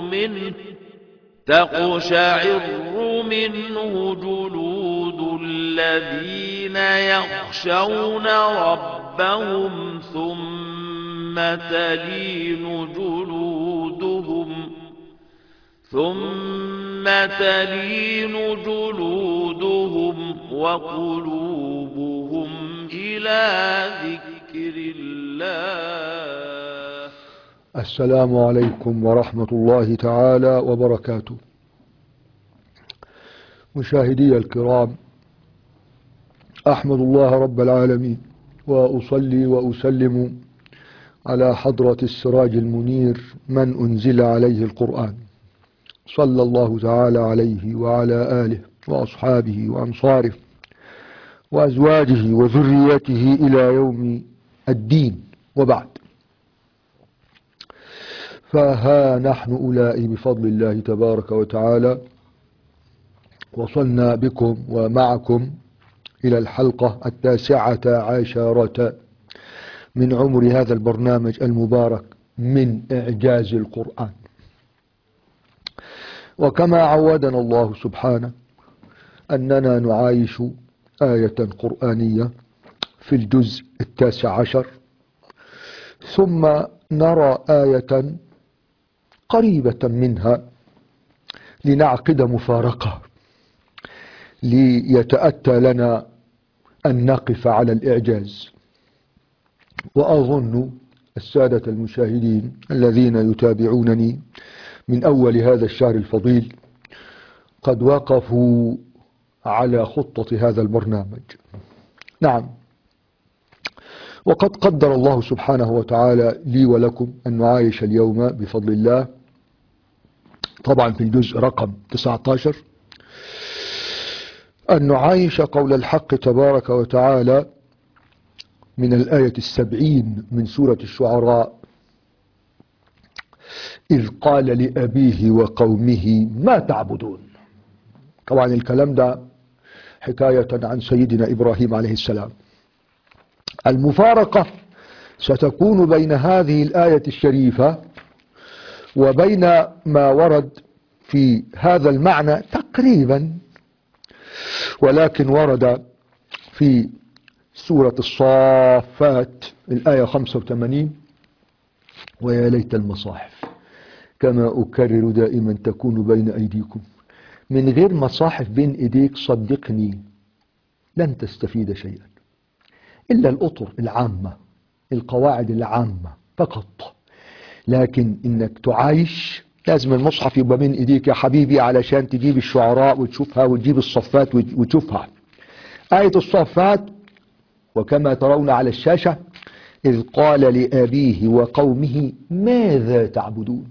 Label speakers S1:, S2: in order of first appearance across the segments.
S1: منه تقشعر منه جلود الذين يخشون ربهم ثم تلين جلودهم ثم تلين جلودهم وقلوبهم إلى ذكر الله
S2: السلام عليكم ورحمة الله تعالى وبركاته مشاهدي الكرام أحمد الله رب العالمين وأصلي وأسلم على حضرة السراج المنير من أنزل عليه القرآن صلى الله تعالى عليه وعلى آله وأصحابه وأنصاره وأزواجه وذريته إلى يوم الدين وبعد فها نحن أولئك بفضل الله تبارك وتعالى وصلنا بكم ومعكم إلى الحلقة التاسعة عشرة من عمر هذا البرنامج المبارك من إعجاز القرآن وكما عودنا الله سبحانه أننا نعايش آية قرآنية في الجزء التاسع عشر ثم نرى آية قريبة منها لنعقد مفارقة ليتأتى لنا أن نقف على الإعجاز وأظن السادة المشاهدين الذين يتابعونني من أول هذا الشهر الفضيل قد وقفوا على خطة هذا البرنامج نعم وقد قدر الله سبحانه وتعالى لي ولكم أن نعايش اليوم بفضل الله طبعا في الجزء رقم 19 أن نعايش قول الحق تبارك وتعالى من الآية السبعين من سورة الشعراء إذ قال لأبيه وقومه ما تعبدون طبعا الكلام ده حكاية عن سيدنا إبراهيم عليه السلام المفارقة ستكون بين هذه الآية الشريفة وبين ما ورد في هذا المعنى تقريبا ولكن ورد في سورة الصافات الآية 85 ويا ليت المصاحف كما أكرر دائما تكون بين أيديكم من غير مصاحف بين إيديك صدقني لن تستفيد شيئا إلا الأطر العامة القواعد العامة فقط لكن إنك تعايش لازم المصحف يبقى بين إيديك يا حبيبي علشان تجيب الشعراء وتشوفها وتجيب الصفات وتشوفها آية الصفات وكما ترون على الشاشة إذ قال لأبيه وقومه ماذا تعبدون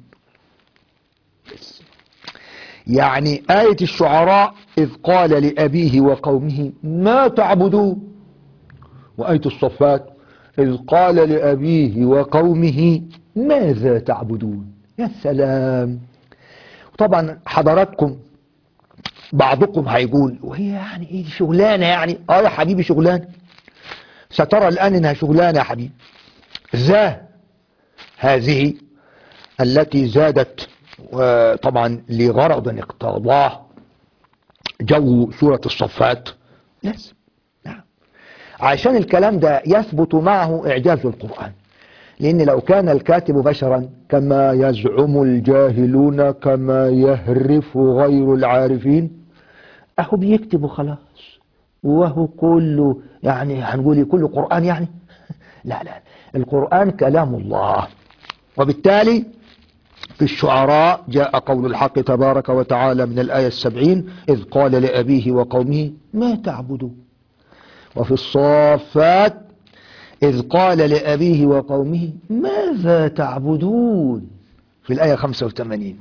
S2: يعني آية الشعراء إذ قال لأبيه وقومه ما تعبدون وآية الصفات إذ قال لأبيه وقومه ماذا تعبدون يا سلام طبعا حضراتكم بعضكم هيقول وهي يعني ايه دي شغلانه يعني اه يا حبيبي شغلانه سترى الان انها شغلانه يا حبيبي ذا هذه التي زادت طبعا لغرض اقتضاه جو سورة الصفات لازم نعم عشان الكلام ده يثبت معه إعجاز القرآن لأن لو كان الكاتب بشرا كما يزعم الجاهلون كما يهرف غير العارفين أهو بيكتب خلاص وهو كله يعني هنقول كله قرآن يعني لا لا القرآن كلام الله وبالتالي في الشعراء جاء قول الحق تبارك وتعالى من الآية السبعين إذ قال لأبيه وقومه ما تعبدون وفي الصافات إذ قال لأبيه وقومه ماذا تعبدون في الآية 85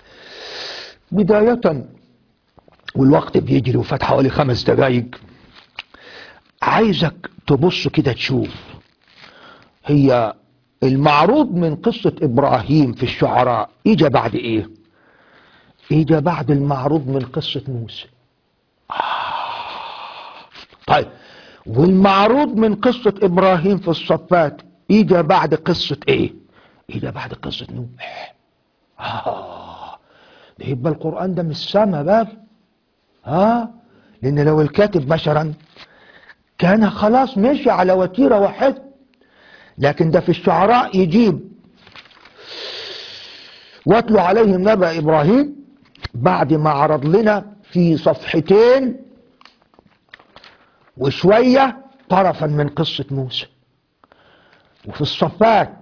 S2: بداية والوقت بيجري وفات حوالي خمس دقايق عايزك تبص كده تشوف هي المعروض من قصة إبراهيم في الشعراء إجا بعد إيه إجا بعد المعروض من قصة موسى طيب والمعروض من قصة إبراهيم في الصفات إجا بعد قصة إيه إجا بعد قصة نوح آه يبقى القرآن ده مش سما بقى ها لأن لو الكاتب بشرا كان خلاص مشي على وتيرة واحدة لكن ده في الشعراء يجيب واتلو عليهم نبأ إبراهيم بعد ما عرض لنا في صفحتين وشوية طرفا من قصة موسى وفي الصفات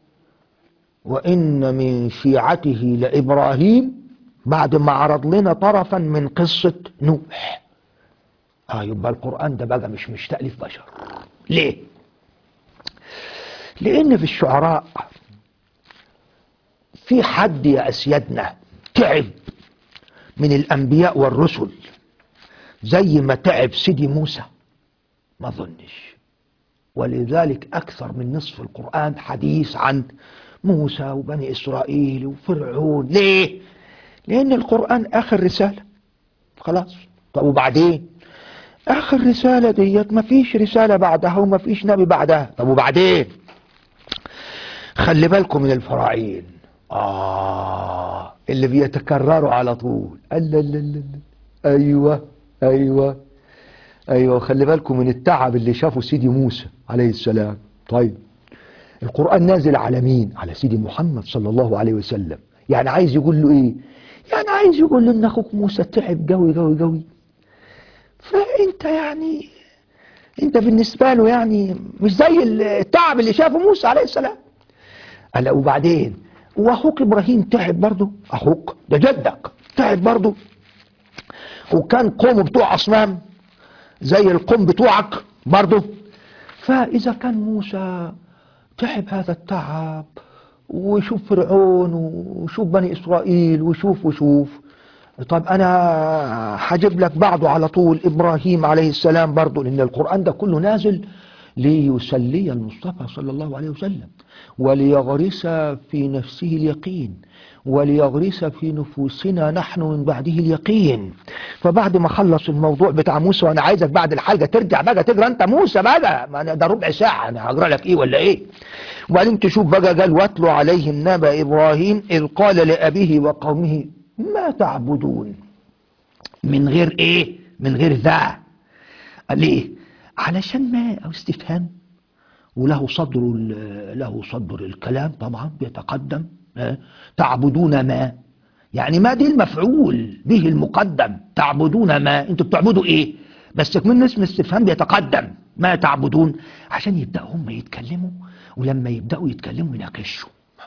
S2: وإن من شيعته لإبراهيم بعد ما عرض لنا طرفا من قصة نوح آه يبقى القرآن ده بقى مش مش تأليف بشر ليه؟ لأن في الشعراء في حد يا أسيادنا تعب من الأنبياء والرسل زي ما تعب سيدي موسى ما ظنش ولذلك أكثر من نصف القرآن حديث عن موسى وبني إسرائيل وفرعون ليه؟ لأن القرآن آخر رسالة خلاص طب وبعدين آخر رسالة ديت ما فيش رسالة بعدها وما فيش نبي بعدها طب وبعدين خلي بالكم من الفراعين آه اللي بيتكرروا على طول ألا لا لا لا أيوة أيوة أيوة خلي بالكم من التعب اللي شافه سيدي موسى عليه السلام طيب القرآن نازل على مين على سيدي محمد صلى الله عليه وسلم يعني عايز يقول له ايه يعني عايز يقول له ان اخوك موسى تعب قوي قوي قوي فانت يعني انت بالنسبة له يعني مش زي التعب اللي شافه موسى عليه السلام قال له وبعدين واخوك ابراهيم تعب برضه اخوك ده جدك تعب برضه وكان قوم بتوع اصنام زي القوم بتوعك برضه فاذا كان موسى تعب هذا التعب وشوف فرعون وشوف بني إسرائيل وشوف وشوف طب أنا هجيب لك بعده على طول إبراهيم عليه السلام برضه لأن القرآن ده كله نازل ليسلي المصطفى صلى الله عليه وسلم وليغرس في نفسه اليقين وليغرس في نفوسنا نحن من بعده اليقين فبعد ما خلص الموضوع بتاع موسى وانا عايزك بعد الحلقه ترجع بقى تقرا انت موسى بقى ما أنا ده ربع ساعه انا هقرا لك ايه ولا ايه وبعدين تشوف بقى قال واتلو عليهم نبأ ابراهيم اذ قال لابيه وقومه ما تعبدون من غير ايه من غير ذا ليه علشان ما او استفهام وله صدر ال- له صدر الكلام طبعا بيتقدم آه، تعبدون ما يعني ما دي المفعول به المقدم تعبدون ما انتوا بتعبدوا ايه بس من اسم استفهام بيتقدم ما تعبدون عشان يبداوا هم يتكلموا ولما يبداوا يتكلموا يناقشوا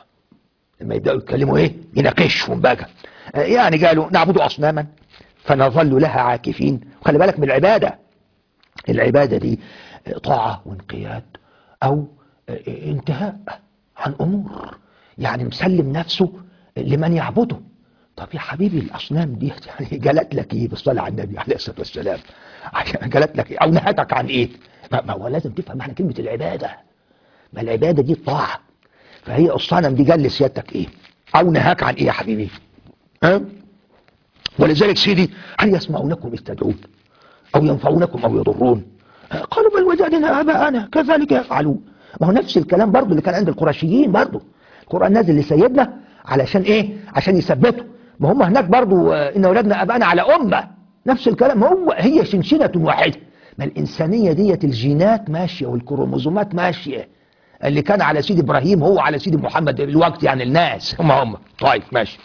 S2: لما يبداوا يتكلموا ايه يناقشهم بقى آه، يعني قالوا نعبد اصناما فنظل لها عاكفين وخلي بالك من العباده العباده دي طاعه وانقياد او انتهاء عن امور يعني مسلم نفسه لمن يعبده طب يا حبيبي الاصنام دي يعني جلت لك ايه بالصلاه على النبي عليه الصلاه والسلام عشان جلت لك ايه او نهتك عن ايه ما ما هو لازم تفهم معنى كلمه العباده ما العباده دي الطاعه فهي الصنم دي جل سيادتك ايه او نهاك عن ايه يا حبيبي ها ولذلك سيدي هل يسمعونكم اذ تدعون او ينفعونكم او يضرون قالوا بل وجدنا اباءنا كذلك يفعلون ما هو نفس الكلام برضو اللي كان عند القرشيين برضو القران نازل لسيدنا علشان ايه عشان يثبتوا ما هم هناك برضو آه، ان ولدنا اباءنا على امه نفس الكلام هو هي شنشنه واحده ما الانسانيه ديت الجينات ماشيه والكروموزومات ماشيه اللي كان على سيد ابراهيم هو على سيد محمد الوقت يعني الناس هم هم طيب ماشي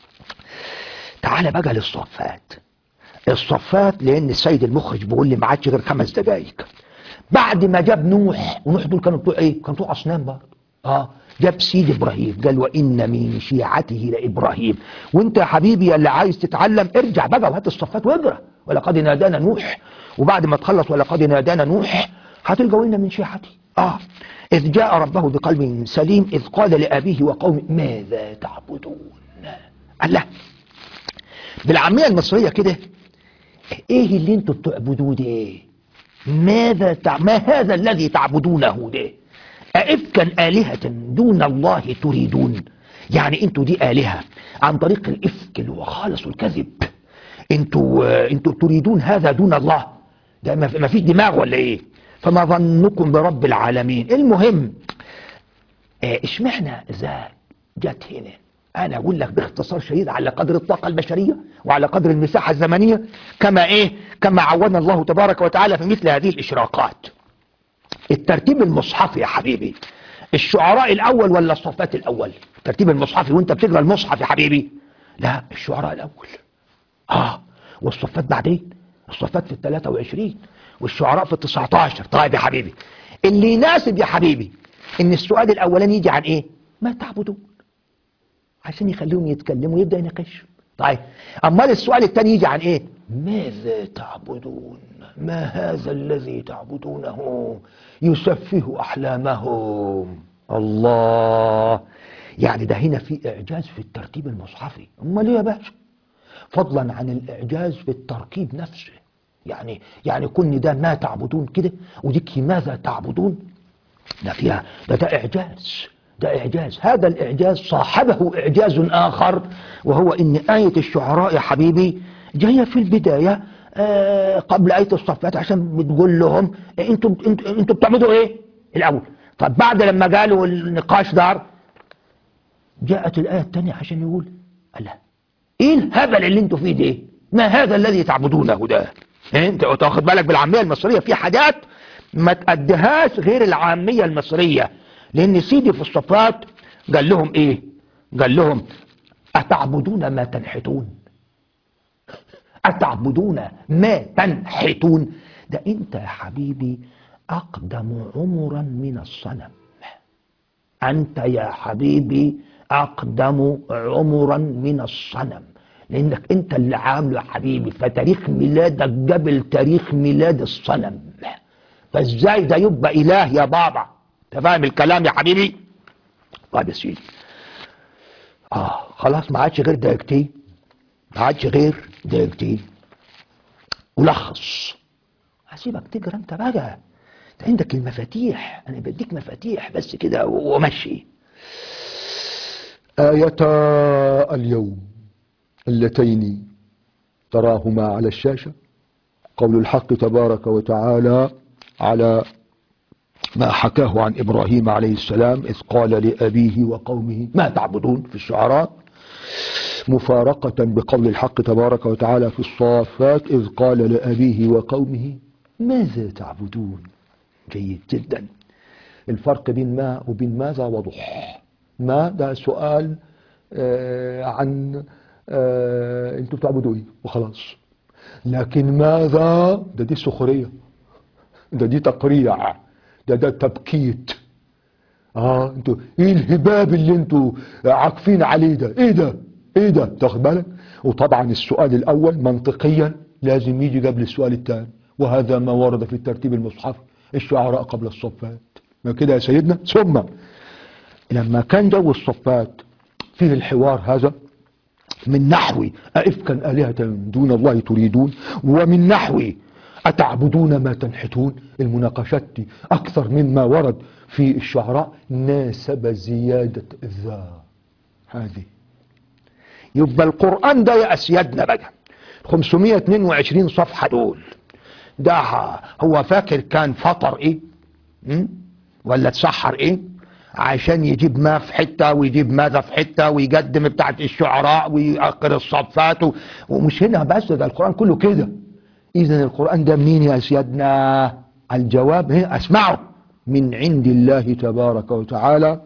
S2: تعال بقى للصفات الصفات لان السيد المخرج بيقول لي ما عادش غير خمس دقايق بعد ما جاب نوح ونوح دول كانوا بتوع ايه كانوا بتوع اصنام برضه اه جاب سيد ابراهيم قال وان من شيعته لابراهيم وانت يا حبيبي اللي عايز تتعلم ارجع بقى وهات الصفات واقرا ولقد نادانا نوح وبعد ما تخلص ولقد نادانا نوح هتلقى وان من شيعته اه اذ جاء ربه بقلب سليم اذ قال لابيه وقومه ماذا تعبدون الله بالعاميه المصريه كده ايه اللي انتوا بتعبدوه ده ماذا تع... ما هذا الذي تعبدونه ده أئفكا آلهة دون الله تريدون يعني انتوا دي آلهة عن طريق الإفك اللي هو خالص الكذب انتوا آه، انتوا تريدون هذا دون الله ده ما في- ما فيش دماغ ولا ايه فما ظنكم برب العالمين المهم آه، اشمعنى ذا جت هنا انا اقول لك باختصار شديد على قدر الطاقة البشرية وعلى قدر المساحة الزمنية كما ايه كما عودنا الله تبارك وتعالى في مثل هذه الاشراقات الترتيب المصحفي يا حبيبي الشعراء الاول ولا الصفات الاول الترتيب المصحفي وانت بتقرا المصحف يا حبيبي لا الشعراء الاول اه والصفات بعدين الصفات في ال 23 والشعراء في ال 19 طيب يا حبيبي اللي يناسب يا حبيبي ان السؤال الاولاني يجي عن ايه ما تعبدون عشان يخليهم يتكلموا يبدا يناقشهم طيب امال السؤال الثاني يجي عن ايه ماذا تعبدون ما هذا الذي تعبدونه يسفه احلامهم الله يعني ده هنا في اعجاز في الترتيب المصحفي امال ايه يا باشا فضلا عن الاعجاز في التركيب نفسه يعني يعني كن ده ما تعبدون كده وديك ماذا تعبدون ده فيها ده ده اعجاز ده اعجاز هذا الاعجاز صاحبه اعجاز اخر وهو ان آية الشعراء يا حبيبي جاية في البداية آه قبل آية الصفات عشان بتقول لهم آه، انتوا انتوا انتوا بتعبدوا ايه الاول طب بعد لما قالوا النقاش دار جاءت الآية الثانية عشان يقول الله ايه الهبل اللي انتوا فيه ده ما هذا الذي تعبدونه ده إيه؟ انت تاخد بالك بالعامية المصرية في حاجات ما تأديهاش غير العامية المصرية لان سيدي في الصفات قال لهم ايه قال لهم اتعبدون ما تنحتون اتعبدون ما تنحتون ده انت يا حبيبي اقدم عمرا من الصنم أنت يا حبيبي أقدم عمرا من الصنم لأنك أنت اللي عامله يا حبيبي فتاريخ ميلادك قبل تاريخ ميلاد الصنم فازاي ده يبقى إله يا بابا أنت فاهم الكلام يا حبيبي طيب يا سيدي آه خلاص ما عادش غير دقيقتين ما عادش غير دقيقتين ولخص هسيبك تقرا انت بقى ده عندك المفاتيح انا بديك مفاتيح بس كده ومشي آيتا اليوم اللتين تراهما على الشاشة قول الحق تبارك وتعالى على ما حكاه عن إبراهيم عليه السلام إذ قال لأبيه وقومه ما تعبدون في الشعراء مفارقة بقول الحق تبارك وتعالى في الصافات إذ قال لأبيه وقومه ماذا تعبدون جيد جدا الفرق بين ما وبين ماذا وضح ما ده سؤال آه عن آه انتوا بتعبدوا ايه وخلاص لكن ماذا ده دي سخرية ده دي تقريع ده ده تبكيت اه انتوا ايه الهباب اللي انتوا عاكفين عليه ده ايه ده ايه ده تاخد بالك وطبعا السؤال الاول منطقيا لازم يجي قبل السؤال الثاني وهذا ما ورد في الترتيب المصحفي الشعراء قبل الصفات ما كده يا سيدنا ثم لما كان جو الصفات فيه الحوار هذا من نحو أئفكا آلهة دون الله تريدون ومن نحو أتعبدون ما تنحتون المناقشات دي أكثر مما ورد في الشعراء ناسب زيادة ذا هذه يبقى القرآن ده يا أسيادنا بقى 522 صفحة دول ده هو فاكر كان فطر ايه م? ولا تسحر ايه عشان يجيب ما في حتة ويجيب ماذا في حتة ويقدم بتاعت الشعراء ويأخر الصفات و... ومش هنا بس ده القرآن كله كده إذا القرآن ده مين يا سيادنا الجواب هنا أسمعه من عند الله تبارك وتعالى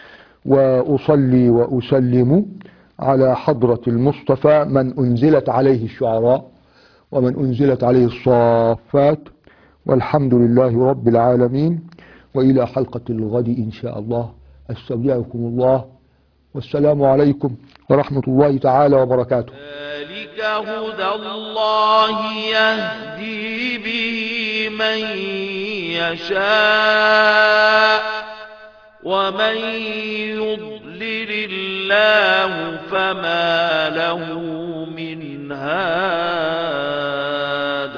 S2: وأصلي وأسلم على حضرة المصطفى من أنزلت عليه الشعراء ومن أنزلت عليه الصافات والحمد لله رب العالمين وإلى حلقة الغد إن شاء الله أستودعكم الله والسلام عليكم ورحمة الله تعالى وبركاته
S1: ذلك هدى الله يهدي به من يشاء ومن يضلل الله فما له من هاد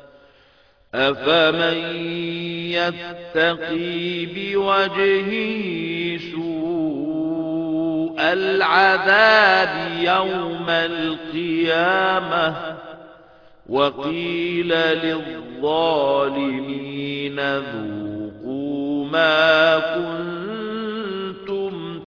S1: أفمن يتقي بوجهه سوء العذاب يوم القيامة وقيل للظالمين ذوقوا ما كنتم